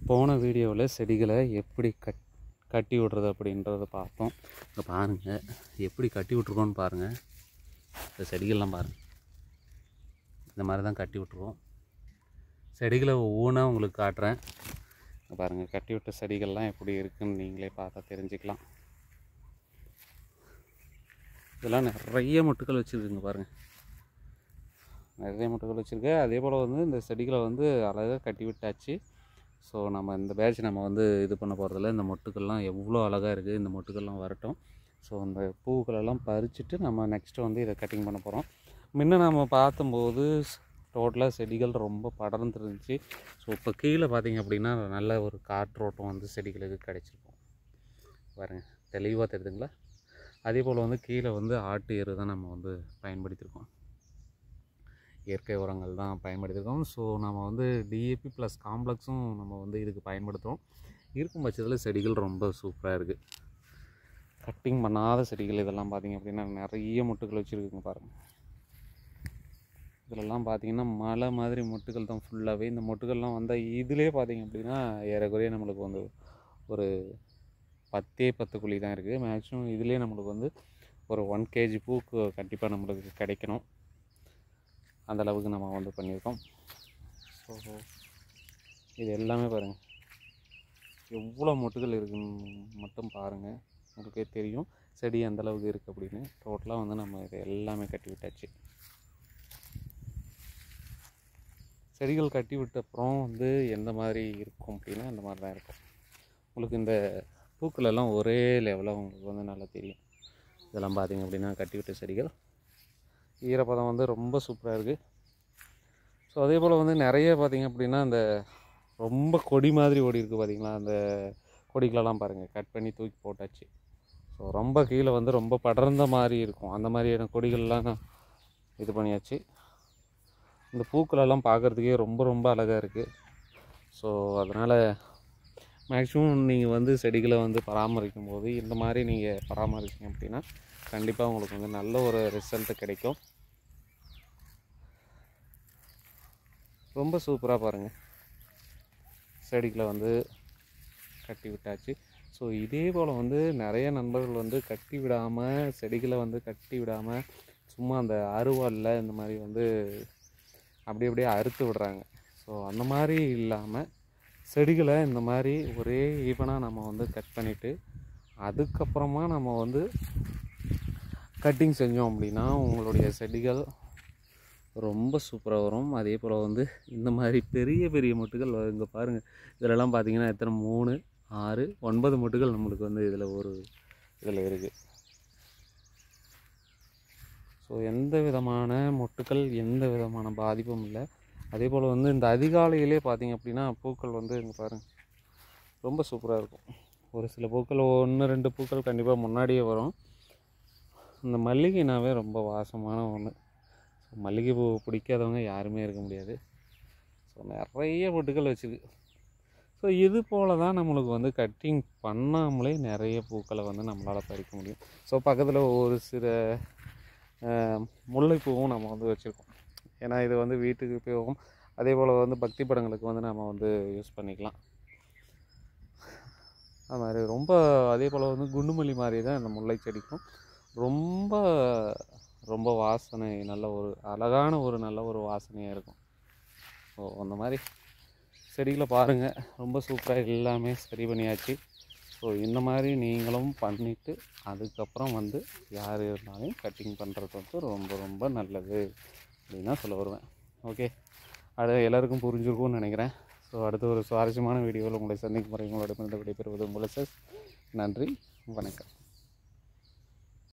போன வீடியோவில் செடிகளை எப்படி கட் கட்டி விட்றது அப்படின்றத பார்த்தோம் இங்கே பாருங்கள் எப்படி கட்டி விட்ருக்கோன்னு பாருங்கள் இந்த செடிகள்லாம் பாருங்கள் இந்த மாதிரி தான் கட்டி விட்ருவோம் செடிகளை ஒவ்வொன்றா உங்களுக்கு காட்டுறேன் இங்க பாருங்கள் கட்டி விட்ட செடிகள்லாம் எப்படி இருக்குன்னு நீங்களே பார்த்தா தெரிஞ்சுக்கலாம் இதெல்லாம் நிறைய மொட்டுக்கள் வச்சுருக்குங்க பாருங்கள் நிறைய மொட்டுக்கள் வச்சுருக்கு அதே போல் வந்து இந்த செடிகளை வந்து அழகாக கட்டி விட்டாச்சு ஸோ நம்ம இந்த பேட்ச் நம்ம வந்து இது பண்ண போகிறதில்ல இந்த மொட்டுக்கள்லாம் எவ்வளோ அழகாக இருக்குது இந்த மொட்டுக்கள்லாம் வரட்டும் ஸோ இந்த பூக்களெல்லாம் பறிச்சுட்டு நம்ம நெக்ஸ்ட்டு வந்து இதை கட்டிங் பண்ண போகிறோம் முன்ன நம்ம பார்த்தம்போது டோட்டலாக செடிகள் ரொம்ப படர்ந்து இருந்துச்சு ஸோ இப்போ கீழே பார்த்தீங்க அப்படின்னா நல்ல ஒரு காற்றோட்டம் வந்து செடிகளுக்கு கிடைச்சிருக்கும் பாருங்க தெளிவாக தெரியுதுங்களா அதே போல் வந்து கீழே வந்து ஆட்டு எரு தான் நம்ம வந்து பயன்படுத்தியிருக்கோம் இயற்கை உரங்கள் தான் பயன்படுத்தியிருக்கோம் ஸோ நம்ம வந்து டிஏபி ப்ளஸ் காம்ப்ளெக்ஸும் நம்ம வந்து இதுக்கு பயன்படுத்துகிறோம் இருக்கும் பட்சத்தில் செடிகள் ரொம்ப சூப்பராக இருக்குது கட்டிங் பண்ணாத செடிகள் இதெல்லாம் பார்த்தீங்க அப்படின்னா நிறைய மொட்டுகள் வச்சுருக்குங்க பாருங்கள் இதிலெல்லாம் பார்த்தீங்கன்னா மலை மாதிரி மொட்டுகள் தான் ஃபுல்லாகவே இந்த மொட்டுகள்லாம் வந்தால் இதிலே பார்த்தீங்க அப்படின்னா ஏறக்குறைய நம்மளுக்கு வந்து ஒரு பத்தே பத்து குழி தான் இருக்குது மேக்ஸிமம் இதுலேயே நம்மளுக்கு வந்து ஒரு ஒன் கேஜி பூக்கு கண்டிப்பாக நம்மளுக்கு கிடைக்கணும் அந்த அளவுக்கு நம்ம வந்து பண்ணியிருக்கோம் ஸோ இது எல்லாமே பாருங்கள் எவ்வளோ மொட்டுகள் இருக்குன்னு மட்டும் பாருங்கள் உங்களுக்கே தெரியும் செடி எந்த அளவுக்கு இருக்குது அப்படின்னு டோட்டலாக வந்து நம்ம இது எல்லாமே கட்டி விட்டாச்சு செடிகள் கட்டி விட்ட அப்புறம் வந்து எந்த மாதிரி இருக்கும் அப்படின்னா அந்த மாதிரி தான் இருக்கும் உங்களுக்கு இந்த பூக்கள் எல்லாம் ஒரே லெவலில் உங்களுக்கு வந்து நல்லா தெரியும் இதெல்லாம் பார்த்தீங்க அப்படின்னா கட்டி விட்ட செடிகள் ஈரப்பதம் வந்து ரொம்ப சூப்பராக இருக்குது ஸோ அதே போல் வந்து நிறைய பார்த்தீங்க அப்படின்னா அந்த ரொம்ப கொடி மாதிரி ஓடி இருக்குது பார்த்தீங்களா அந்த கொடிகளெல்லாம் பாருங்கள் கட் பண்ணி தூக்கி போட்டாச்சு ஸோ ரொம்ப கீழே வந்து ரொம்ப படர்ந்த மாதிரி இருக்கும் அந்த மாதிரியான கொடிகள்லாம் நான் இது பண்ணியாச்சு இந்த பூக்களெல்லாம் பார்க்குறதுக்கே ரொம்ப ரொம்ப அழகாக இருக்குது ஸோ அதனால் மேக்ஸிமம் நீங்கள் வந்து செடிகளை வந்து பராமரிக்கும் போது இந்த மாதிரி நீங்கள் பராமரிச்சிங்க அப்படின்னா கண்டிப்பாக உங்களுக்கு வந்து நல்ல ஒரு ரிசல்ட் கிடைக்கும் ரொம்ப சூப்பராக பாருங்கள் செடிகளை வந்து கட்டி விட்டாச்சு ஸோ இதே போல் வந்து நிறைய நண்பர்கள் வந்து கட்டி விடாமல் செடிகளை வந்து கட்டி விடாமல் சும்மா அந்த அருவாளில் இந்த மாதிரி வந்து அப்படி அப்படியே அறுத்து விடுறாங்க ஸோ அந்த மாதிரி இல்லாமல் செடிகளை இந்த மாதிரி ஒரே ஈவனாக நம்ம வந்து கட் பண்ணிவிட்டு அதுக்கப்புறமா நம்ம வந்து கட்டிங் செஞ்சோம் அப்படின்னா உங்களுடைய செடிகள் ரொம்ப சூப்பராக வரும் அதே போல் வந்து இந்த மாதிரி பெரிய பெரிய மொட்டுகள் இங்கே பாருங்கள் இதிலலாம் பார்த்தீங்கன்னா எத்தனை மூணு ஆறு ஒன்பது மொட்டுகள் நம்மளுக்கு வந்து இதில் ஒரு இதில் இருக்குது ஸோ எந்த விதமான மொட்டுக்கள் எந்த விதமான பாதிப்பும் இல்லை அதே போல் வந்து இந்த அதிகாலையிலே பார்த்தீங்க அப்படின்னா பூக்கள் வந்து இங்கே பாருங்கள் ரொம்ப சூப்பராக இருக்கும் ஒரு சில பூக்கள் ஒன்று ரெண்டு பூக்கள் கண்டிப்பாக முன்னாடியே வரும் இந்த மல்லிகைனாவே ரொம்ப வாசமான ஒன்று ஸோ மல்லிகைப்பூ பிடிக்காதவங்க யாருமே இருக்க முடியாது ஸோ நிறைய பொட்டுக்கள் வச்சுருக்கு ஸோ இது போல் தான் நம்மளுக்கு வந்து கட்டிங் பண்ணாமலே நிறைய பூக்களை வந்து நம்மளால் பறிக்க முடியும் ஸோ பக்கத்தில் ஒரு சில அஹ், முல்லைப்பூவும் நம்ம வந்து வச்சுருக்கோம் ஏன்னா இது வந்து வீட்டுக்கு போகும் அதே போல் வந்து பக்தி படங்களுக்கு வந்து நம்ம வந்து யூஸ் பண்ணிக்கலாம் அது மாதிரி ரொம்ப அதே போல் வந்து குண்டுமல்லி மாதிரி தான் இந்த முல்லை செடிக்கும் ரொம்ப ரொம்ப வாசனை நல்ல ஒரு அழகான ஒரு நல்ல ஒரு வாசனையாக இருக்கும் ஸோ அந்த மாதிரி செடிகளை பாருங்கள் ரொம்ப சூப்பராக எல்லாமே சரி பண்ணியாச்சு ஸோ இந்த மாதிரி நீங்களும் பண்ணிவிட்டு அதுக்கப்புறம் வந்து யார் இருந்தாலும் கட்டிங் பண்ணுறது வந்து ரொம்ப ரொம்ப நல்லது அப்படின்னு தான் சொல்ல வருவேன் ஓகே அது எல்லாருக்கும் புரிஞ்சிருக்கும்னு நினைக்கிறேன் ஸோ அடுத்த ஒரு சுவாரஸ்யமான வீடியோவில் உங்களை சந்திக்கும் முறை உங்களிடமிருந்து விடைபெறுவது உங்களை சார் நன்றி வணக்கம்